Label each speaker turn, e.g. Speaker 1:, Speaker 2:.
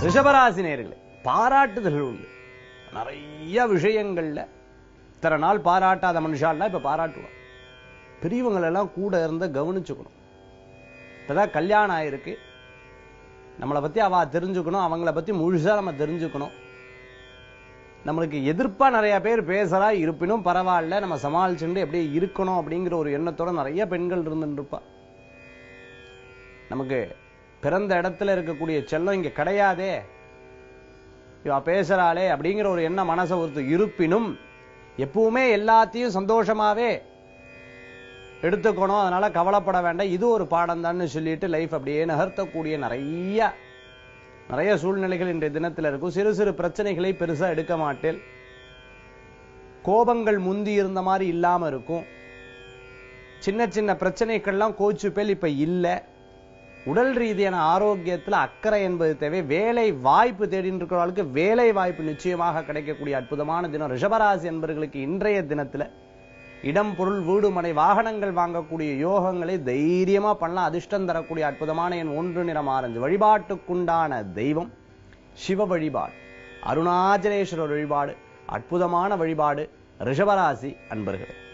Speaker 1: ரிஷபராசி நேர்களே பாராட்டுதல்கள் உண்டு நிறைய விஷயங்கள்ல இத்தனை நாள் பாராட்டாத மனுஷாலாம் இப்ப பாராட்டுவான் பெரியவங்களெல்லாம் கூட இருந்து கவனிச்சுக்கணும் இப்பதான் கல்யாணம் ஆயிருக்கு நம்மளை பத்தி அவ தெரிஞ்சுக்கணும் அவங்கள பத்தி முழுசா நம்ம தெரிஞ்சுக்கணும் நம்மளுக்கு எதிர்ப்பா நிறைய பேர் பேசுறா இருப்பினும் பரவாயில்ல நம்ம சமாளிச்சுட்டு எப்படி இருக்கணும் அப்படிங்கிற ஒரு எண்ணத்தோட நிறைய பெண்கள் இருந்துட்டு இருப்பா நமக்கு பிறந்த இடத்துல இருக்கக்கூடிய செல்லம் இங்க கிடையாதே இவ பேசுறாளே அப்படிங்கிற ஒரு எண்ணம் மனசை ஒருத்து இருப்பினும் எப்பவுமே எல்லாத்தையும் சந்தோஷமாவே எடுத்துக்கணும் அதனால கவலைப்பட வேண்டாம் இது ஒரு பாடம் தான் சொல்லிட்டு லைஃப் அப்படியே நகர்த்தக்கூடிய நிறைய நிறைய சூழ்நிலைகள் இன்றைய தினத்துல இருக்கும் சிறு சிறு பிரச்சனைகளை பெருசா எடுக்க மாட்டேன் கோபங்கள் முந்தி இருந்த மாதிரி இல்லாம இருக்கும் சின்ன சின்ன பிரச்சனைகள்லாம் கோச்சு பேல் இப்ப இல்ல உடல் ரீதியான ஆரோக்கியத்துல அக்கறை என்பது தேவை வேலை வாய்ப்பு தேடிட்டு இருக்கிறவர்களுக்கு வேலை வாய்ப்பு நிச்சயமாக கிடைக்கக்கூடிய அற்புதமான தினம் ரிஷபராசி என்பவர்களுக்கு இன்றைய தினத்துல இடம் பொருள் வீடு மனை வாகனங்கள் வாங்கக்கூடிய யோகங்களை தைரியமா பண்ணலாம் அதிர்ஷ்டம் தரக்கூடிய அற்புதமான என் ஒன்று நிறம் ஆரஞ்சு வழிபாட்டுக்குண்டான தெய்வம் சிவ வழிபாடு அருணாச்சலேஸ்வரர் வழிபாடு அற்புதமான வழிபாடு ரிஷபராசி அன்பர்களே